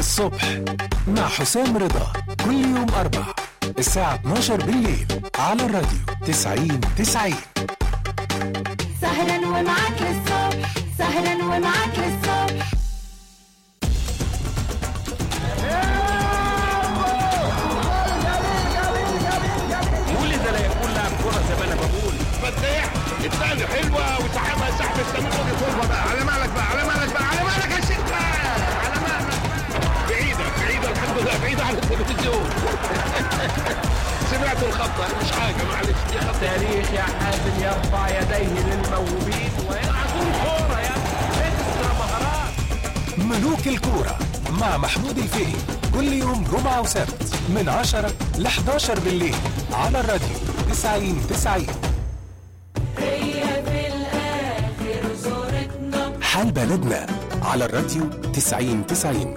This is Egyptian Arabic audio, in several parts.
الصبح مع حسام رضا كل يوم أربع الساعة 12 بالليل على الراديو 90 90 سهرا ومعاك للصبح سهرا ومعاك للصبح ولد لا يكون لاعب كرة زي ما انا بقول فتاح الثاني حلوه وسحبها سحب السمير ودي طولها بقى على مالك بقى على مالك بقى على مالك يا شيخ بقى على مالك بقى. بعيده بعيده الحمد لله بعيده عن التلفزيون سمعت الخطه مش حاجه معلش دي خطه تاريخ يا حازم يرفع يديه للموهوبين ويلعبون كورة يا اكسترا مهارات ملوك الكورة مع محمود الفقي كل يوم جمعة وسبت من 10 ل 11 بالليل على الراديو 90 90 هي في الآخر صورتنا حال بلدنا على الراديو 90 90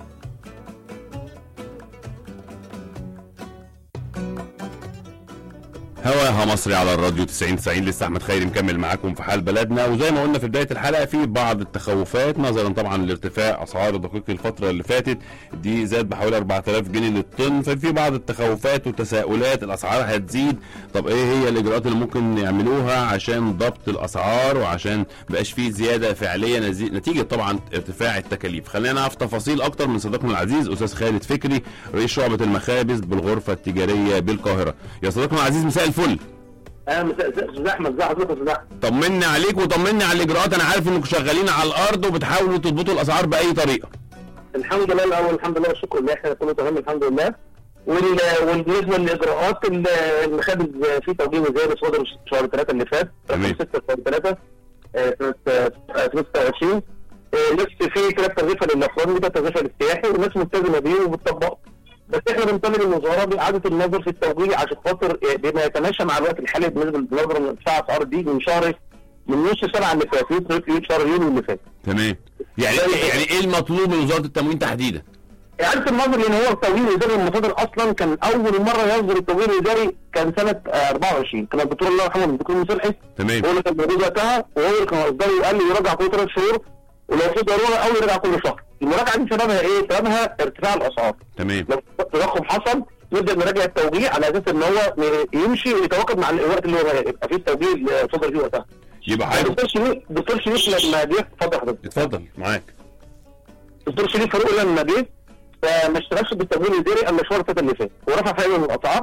هواها مصري على الراديو 90 90 لسه احمد خيري مكمل معاكم في حال بلدنا وزي ما قلنا في بدايه الحلقه في بعض التخوفات نظرا طبعا لارتفاع اسعار الدقيق الفتره اللي فاتت دي زاد بحوالي 4000 جنيه للطن ففي بعض التخوفات وتساؤلات الاسعار هتزيد طب ايه هي الاجراءات اللي ممكن يعملوها عشان ضبط الاسعار وعشان مبقاش فيه زياده فعليه نزي- نتيجه طبعا ارتفاع التكاليف خلينا نعرف تفاصيل اكتر من صديقنا العزيز استاذ خالد فكري رئيس شعبه المخابز بالغرفه التجاريه بالقاهره يا صديقنا العزيز مساء الفل انا مساء استاذ احمد ازي حضرتك يا استاذ احمد طمني عليك وطمني على الاجراءات انا عارف انكم شغالين على الارض وبتحاولوا تضبطوا الاسعار باي طريقه الحمد لله الاول الحمد لله والشكر لله احنا كله تمام الحمد لله وال- وبالنسبه للاجراءات ال- المخابز في توجيه وزاري صدر شهر ثلاثه اللي فات تمام. رقم 6 شهر ثلاثه سنه آه، 26 آه، لسه في ثلاث ترغيفه للافراد وده ترغيفه للسياحي والناس ملتزمه بيه وبتطبقه بس احنا بنطالب الوزاره باعاده النظر في التوجيه عشان خاطر آه، بما يتماشى مع الوقت الحالي بالنسبه للنظره لارتفاع اسعار دي من شهر من نص سبعه اللي فات يوم شهر يونيو اللي فات تمام يعني يعني ايه المطلوب من وزاره التموين تحديدا إعادة النظر لأن هو التوجيه الإداري المصادر أصلا كان أول مرة يصدر التوجيه الإداري كان سنة آه، 24 كان الدكتور الله يرحمه الدكتور مصلحي تمام هو اللي كان موجود وقتها وهو اللي كان أصدره وقال لي يراجع كل ثلاث شهور ولو في ضرورة أو يراجع كل شهر المراجعة دي سببها إيه؟ سببها ارتفاع الأسعار تمام لو تضخم حصل نبدأ نراجع التوجيه على أساس إن هو يمشي ويتواكب مع الوقت اللي هو يبقى فيه التوجيه اللي صدر فيه وقتها يبقى حاجه الدكتور شريف الدكتور شريف لما جه اتفضل حضرتك اتفضل معاك الدكتور شريف فاروق لما جه فما اشتغلش بالتمويل الاداري الا الشهر الثالث اللي فات ورفع فعلا من الاسعار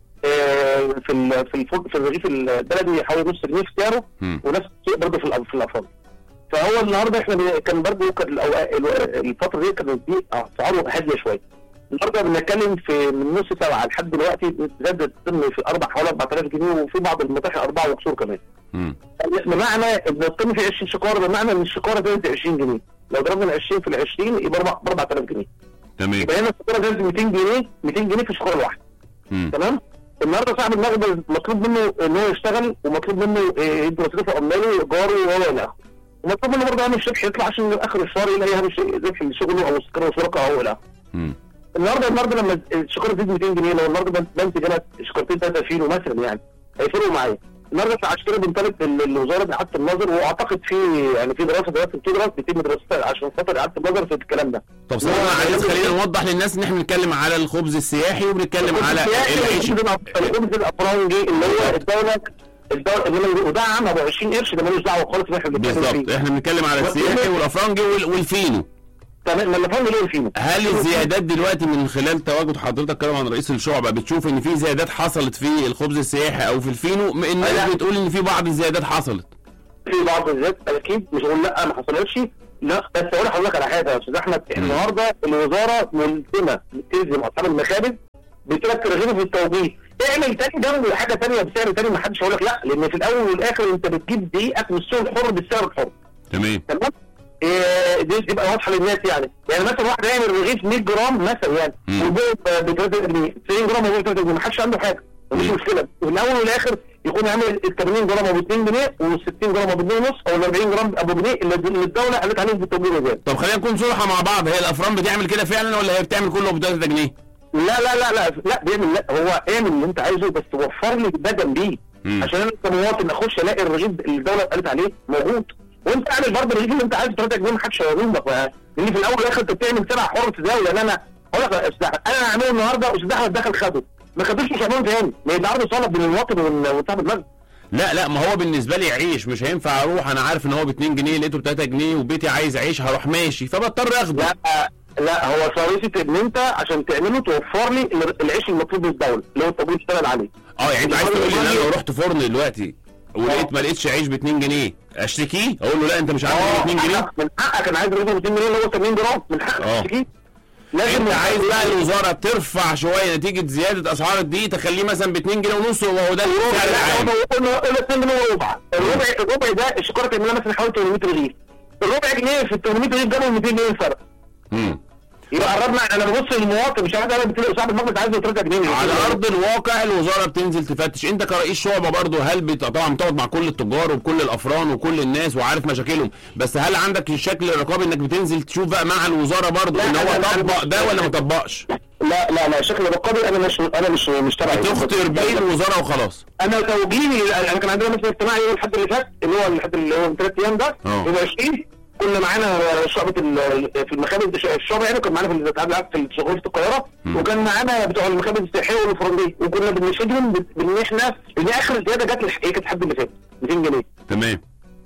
آه، في ال- في الفوق في الرغيف البلدي حوالي نص جنيه في سعره مم. ونفس الشيء برضه في الأ- في الافراد فهو النهارده احنا بن- كان برضه كان الأوقات- الو- الفتره دي كانت دي اسعاره هاديه شويه النهارده بنتكلم في من نص سبعه لحد دلوقتي زادت الطن في اربع حوالي 4000 جنيه وفي بعض المطاحن اربعه وكسور كمان مم. بمعنى ان الطن في 20 شكاره بمعنى ان الشكاره زادت 20 جنيه لو ضربنا ال 20 في ال 20 يبقى 4000 جنيه تمام يبقى هنا الشكاره زادت 200 جنيه 200 جنيه في الشكاره الواحده مم. تمام النهارده صاحب المخبز مطلوب منه ان هو يشتغل ومطلوب منه آه، يدي مصروف عماله وايجاره وهو الى اخره ومطلوب منه برضه هامش ربح يطلع عشان اخر الشهر يلاقي هامش ربح لشغله او استقرار شركه او الى اخره مم. النهارده النهارده لما الشكاره تزيد 200 جنيه لو النهارده بنت- بنتج انا شكارتين 3 كيلو مثلا يعني هيفرقوا معايا النهارده عشان كده بنطالب ال- الوزاره باعاده النظر واعتقد في يعني في دراسه دلوقتي بتدرس بيتم دراستها عشان خاطر اعاده النظر في الكلام ده طب صديقنا العزيز خلينا نوضح للناس ان احنا بنتكلم على الخبز السياحي وبنتكلم على العيش الخبز الافرنجي اللي هو الدوله الدوله اللي وده عام ابو 20 قرش ده ملوش دعوه خالص اللي احنا بنتكلم بالظبط فيه احنا بنتكلم على السياحي والافرنجي وال- والفينو تمام ما الافرنجي ليه فيه هل الزيادات دلوقتي من خلال تواجد حضرتك كرم عن رئيس الشعبة بتشوف ان في زيادات حصلت في الخبز السياحي او في الفينو م- الناس لا. بتقول ان في بعض الزيادات حصلت في بعض الزيادات اكيد مش هقول لا ما حصلتش لا بس اقول لحضرتك على حاجه يا استاذ احمد النهارده الوزاره ملزمه تلزم اصحاب المخابز بثلاث ترغيب في التوجيه اعمل تاني جنبه حاجه تانيه بسعر تاني ما حدش هيقول لك لا لان في الاول والاخر انت بتجيب دقيقك من السوق الحر بالسعر الحر تمام تمام إيه دي تبقى واضحه للناس يعني يعني مثلا واحد يعمل رغيف 100 جرام مثلا يعني مم. ويبيع ب 3 جنيه 90 جرام ويبيع ب 3 جنيه ما حدش عنده حاجه مفيش مم. مشكله في الاول والاخر يكون عامل ال 80 جرام ابو 2 جنيه وال 60 جرام ابو 2 ونص او ال 40 جرام ابو جنيه اللي اللي الدوله قالت عليهم في التوجيه ده طب خلينا نكون صراحة مع بعض هي الافران بتعمل كده فعلا ولا هي بتعمل كله ب 3 جنيه لا لا لا لا لا بيعمل لا هو اعمل اللي انت عايزه بس وفر لي ده جنبيه مم. عشان انا كمواطن اخش الاقي الرغيف اللي الدوله قالت عليه موجود وانت اعمل برضه الرغيف اللي انت عايزه 3 جنيه ما حدش هيرضى لان في الاول والاخر انت بتعمل سبع حر في زاويه لان انا اقول لك يا استاذ أحمد، انا هعمله النهارده استاذ احمد دخل خده ما خدوش مش هعمله تاني لان النهارده طلب بين المواطن وال- وصاحب المسجد لا لا ما هو بالنسبه لي عيش مش هينفع اروح انا عارف ان هو ب 2 جنيه لقيته ب 3 جنيه وبيتي عايز عيش هروح ماشي فبضطر اخده لا لا هو شريطة ان انت عشان تعمله توفر لي ال- العيش المطلوب من الدوله اللي هو التمويل اشتغل عليه اه يعني انت عايز تقول لي ان انا لو رحت فرن دلوقتي ولقيت ما لقيتش عيش ب 2 جنيه اشتكيه اقول له لا انت مش عارف ب 2 جنيه حقك- من حقك انا عايز رغيف 200 جنيه اللي هو 80 جرام من حقك اه. تشتكيه لازم انت عايز بقى الوزاره ترفع شويه نتيجه زياده اسعار الدقيق تخليه مثلا ب 2 جنيه ونص وهو ده السعر العام قلنا قلنا 2 جنيه وربع الربع الربع ده الشكاره تعملها مثلا حوالي 800 رغيف الربع جنيه في ال 800 رغيف جابوا 200 جنيه فرق مم. يبقى قربنا انا ببص للمواطن مش عايز انا بتلاقي صاحب المجلس عايز 3 جنيه على ارض الواقع الوزاره بتنزل تفتش انت كرئيس شعبه برضه هل بت... طبعا بتقعد مع كل التجار وكل الافران وكل الناس وعارف مشاكلهم بس هل عندك الشكل الرقابي انك بتنزل تشوف بقى مع الوزاره برضه لا، ان هو أنا- أنا طبق مش- ده ولا ما طبقش لا لا لا شكل رقابي انا مش انا مش مش تبعي تخطر بين الوزاره وخلاص انا توجيهي انا كان عندنا مثلا اجتماع يوم الحد اللي فات اللي هو الحد اللي هو من ثلاث ايام ده اه. يوم 20 كنا معانا شعبة ال- في المخابز الشعبة يعني كان معانا في الاتحاد العام في شغل في القاهرة وكان معانا بتوع المخابز السياحية والفرنجية وكنا بنشهدهم ب- بان احنا ان اخر زيادة جت الحقيقة كانت الحد اللي فات 200 جنيه تمام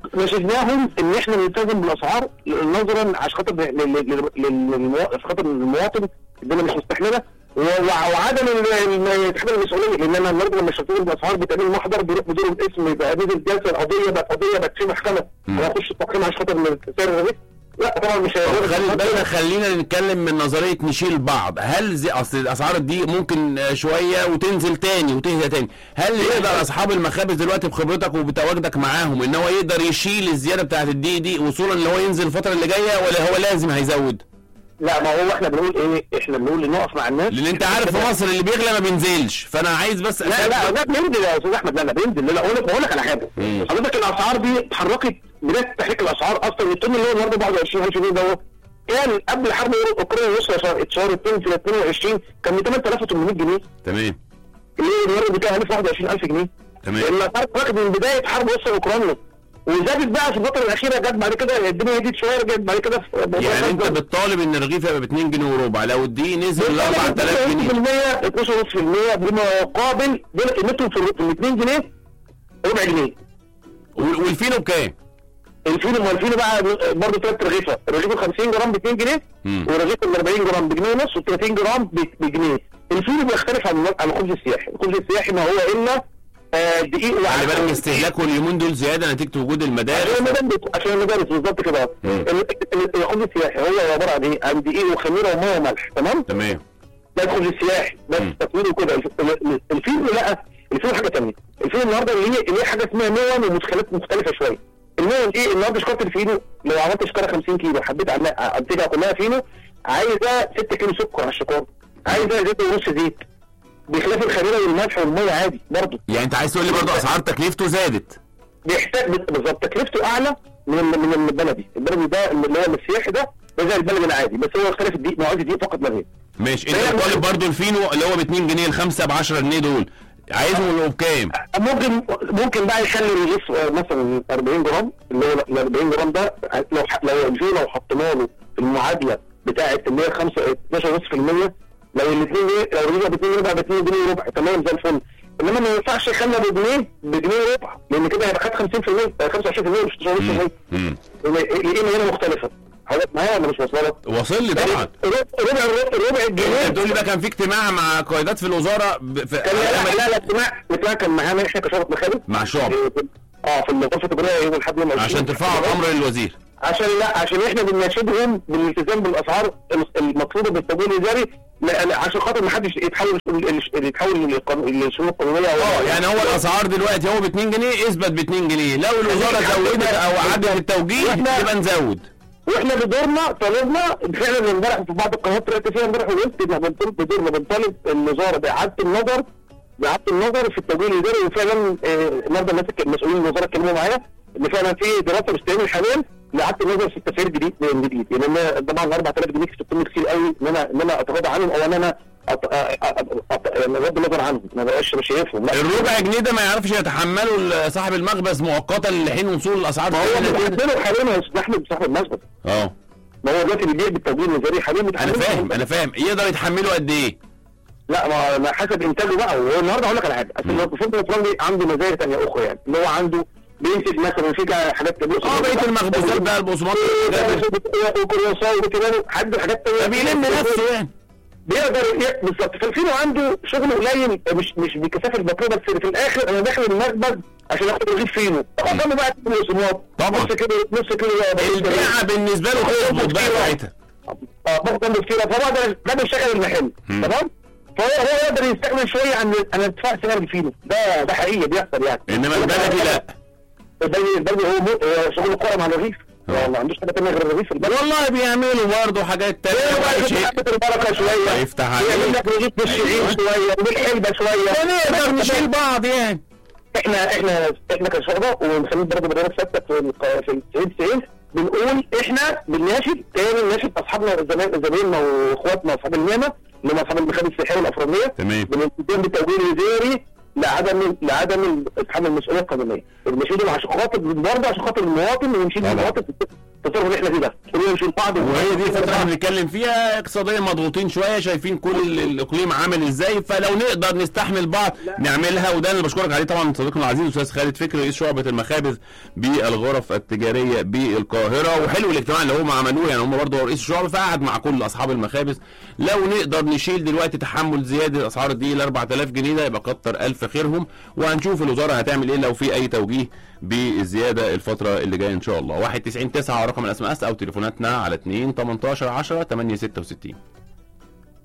نشدناهم ان احنا نلتزم بالاسعار نظرا عشان خاطر لل- لل- لل- للموا- عشان خاطر المواطن الدنيا مش مستحمله و- وع- وعدم ال- ال- يتحمل المسؤوليه لان انا النهارده لما شفتهم بالاسعار بتعمل محضر بيروح بدور الاسم يبقى نزل جلسه القضيه بقت قضيه بقت في محكمه انا اخش التحكيم عشان خاطر من سعر الرغيف لا طبعا مش طب هيقدر خلي بالنا خلينا نتكلم من نظريه نشيل بعض هل زي اصل الاسعار دي ممكن آه، شويه وتنزل تاني وتهدى تاني هل يقدر اصحاب المخابز دلوقتي بخبرتك وبتواجدك معاهم ان هو يقدر يشيل الزياده بتاعت الدقيق دي وصولا ان هو ينزل الفتره اللي جايه ولا هو لازم هيزود لا ما هو احنا بنقول ايه احنا بنقول نقف مع الناس لان انت عارف في مصر اللي بيغلى ما بينزلش فانا عايز بس لا لا لا بينزل يا استاذ احمد لا لا بينزل لا لا اقول لك بقول لك على حاجه مم. حضرتك الاسعار دي اتحركت بدايه تحريك الاسعار اصلا الطن اللي هو النهارده ب 21000 جنيه ده كان قبل حرب اوكرانيا روسيا شهر شهر 2 في 22 كان ب 8800 جنيه تمام اللي هو النهارده بتاع 21000 جنيه تمام لان الاسعار اتحركت من بدايه حرب روسيا واوكرانيا وزادت بقى في الفتره الاخيره جت بعد كده الدنيا هديت شويه رجعت بعد كده في يعني انت بتطالب ان الرغيف يبقى ب 2 جنيه وربع لو الدقيق نزل ل 4000 جنيه 12.5% بما يقابل دول قيمتهم في ال 2 جنيه ربع جنيه وال- والفينو بكام؟ الفينو ما الفينو بقى برضه ثلاث رغيفه الرغيف ال 50 جرام ب 2 جنيه مم. والرغيف ال 40 جرام بجنيه ونص وال 30 جرام ب- بجنيه الفينو بيختلف عن عن الخبز السياحي الخبز السياحي ما هو الا آه، دقيق خلي وعسل بالك استهلاكه اليومين دول زياده نتيجه وجود عشان المدارس المدارس عشان المدارس بالظبط كده مم. ال- ال- الخبز السياحي هو عباره عن ايه؟ عن دقيق وخميره وميه وملح تمام؟ تمام ده الخبز السياحي بس مم. تكوينه كده الف- ال- ال- الفيلم لا الفيلم حاجه ثانيه الفيلم النهارده اللي هي اللي هي حاجه اسمها مون ومدخلات مختلفه شويه المون ايه النهارده شكاره الفينو لو عملت شكاره 50 كيلو حبيت أعمل- انتجها كلها فينو عايزه 6 كيلو سكر على الشكاره عايزه زيت ونص زيت بخلاف الخميره والملح والميه عادي برضه يعني انت عايز تقول لي برضه اسعار تكلفته زادت بيحتاج بالظبط تكلفته اعلى من ال- من البلدي البلدي ده اللي هو السياحي ده ده زي البلدي العادي بس هو يختلف الدقيق نوعيه الدقيق فقط لا غير ماشي انت هي- طالب برضه الفينو اللي هو ب 2 جنيه الخمسه ب 10 جنيه دول عايزهم يبقوا بكام؟ ممكن ممكن بقى يخلي الرغيف آه، مثلا 40 جرام اللي هو ال 40 جرام ده لو ح- لو الفينو لو حطينا له في المعادله بتاعه اللي هي 5 12.5% لو الاثنين لو الرغيف ب 2 جنيه بقى ب 2 جنيه وربع تمام زي الفل انما ما ينفعش يخلى بجنيه بجنيه وربع لان كده هيبقى خد 50% آه، 25% مش 19% امم القيمه هنا مختلفه حضرتك معايا ولا مش واصله لك؟ واصل لي طبعا ربع ربع الجنيه انت بتقول لي بقى كان في اجتماع مع قيادات في الوزاره ب... في... كان لا لا لا الاجتماع الاجتماع كان معانا احنا كشرطه مخابز مع شعب اه في الغرفه التجاريه يوم الاحد يوم عشان ترفعوا الامر للوزير عشان لا عشان احنا بنناشدهم بالالتزام بالاسعار المطلوبه بالتمويل الاداري لا- لا، عشان خاطر ما حدش يتحول يتحول للقانون- للشؤون القانونيه اه يعني هو الاسعار دلوقتي هو ب 2 جنيه اثبت ب 2 جنيه لو الوزاره زودت او عدت التوجيه واحنا- يبقى نزود واحنا بدورنا طالبنا فعلا امبارح في بعض القنوات طلعت فيها امبارح وقلت ان بنطلب بدورنا بنطالب الوزاره باعاده النظر باعاده النظر في التمويل الاداري وفعلا آه، النهارده الناس المسؤولين الوزاره اتكلموا معايا ان فعلا في دراسه مستمره حاليا لاعاده النظر في التسعير الجديد من جديد يعني انا طبعا 4000 جنيه في 600 كتير قوي ان انا ان انا اتغاضى عنهم او ان انا أط- أ- أ- أط- يعني بغض النظر عنهم ما بقاش مش شايفهم لا الربع جنيه ده ما يعرفش يتحمله صاحب المخبز مؤقتا لحين وصول الاسعار ما هو تاني كده. بيتحملوا حاليا يا استاذ احمد صاحب المسجد اه ما هو دلوقتي بيبيع بالتوجيه الوزاري حاليا انا بيتحملوا فاهم انا فاهم يقدر يتحمله قد ايه لا ما ما حسب انتاجه بقى هو النهارده هقول لك على حاجه اصل الفرن الفرنجي عنده مزايا ثانيه اخرى يعني اللي هو عنده بينتج مثلا في كده حاجات كده اه بقيه المخبوزات بقى البقسماط وكرواسون وكده عنده حاجات ثانيه بيلم نفسه يعني بيقدر ي- بالظبط فالفينو عنده شغل قليل مش مش بكثافه المطلوبه بس في الاخر انا داخل المخبز عشان اخد رغيف فينو طبعا بقى البقسماط طبعا. نص كيلو نص كيلو البيعه بالنسبه له تظبط بقى ساعتها اه باخد جنب كتير فهو ده ده بيشغل المحل مم. تمام فهو هو يقدر يستغنى شويه عن عن ارتفاع سعر الفينو ده ده حقيقي بيحصل يعني انما البلدي لا البلدي البلدي هو مو- هو شغل قائم على الرغيف اه. ما عندوش حاجه ثانيه غير الرغيف البلدي والله بيعملوا برضه حاجات تانية هو بقى ولا يشوف شيء حبة البركه شويه يفتح عليك. يعمل لك رغيف بالشعير شويه بالحلبه شويه نقدر نشيل بعض يعني احنا احنا احنا كشعبه ومخلين برضه برنامج ثابت في الق- في ال 90 90 بنقول احنا بنناشد تاني نناشد اصحابنا زمان زمايلنا واخواتنا اصحاب النعمه اللي هم اصحاب المخابز السياحيه والافراديه تمام. بنناشدهم بالتوجيه الوزاري لعدم لعدم اتحمل المسؤوليه القانونيه بنشيلهم عشان خاطر برضه عشان خاطر المواطن ونشيل طبعا. المواطن في التصرف اللي احنا فيه ده كلنا نشيل بعض وهي دي الفترة اللي بنتكلم فيها اقتصاديا مضغوطين شويه شايفين كل ال- الاقليم عامل ازاي فلو نقدر نستحمل بعض نعملها وده اللي بشكرك عليه طبعا صديقنا العزيز استاذ خالد فكري رئيس شعبه المخابز بالغرف التجاريه بالقاهره وحلو الاجتماع اللي هم عملوه يعني هم برضه هو رئيس الشعبه فقعد مع كل اصحاب المخابز لو نقدر نشيل دلوقتي تحمل زياده الاسعار دي ل 4000 جنيه ده يبقى كتر الف خيرهم وهنشوف الوزاره هتعمل ايه لو في اي توجيه بالزياده الفتره اللي جايه ان شاء الله 1 90 9 رقم الاس ام اس او تليفوناتنا على 2 18 10 8 66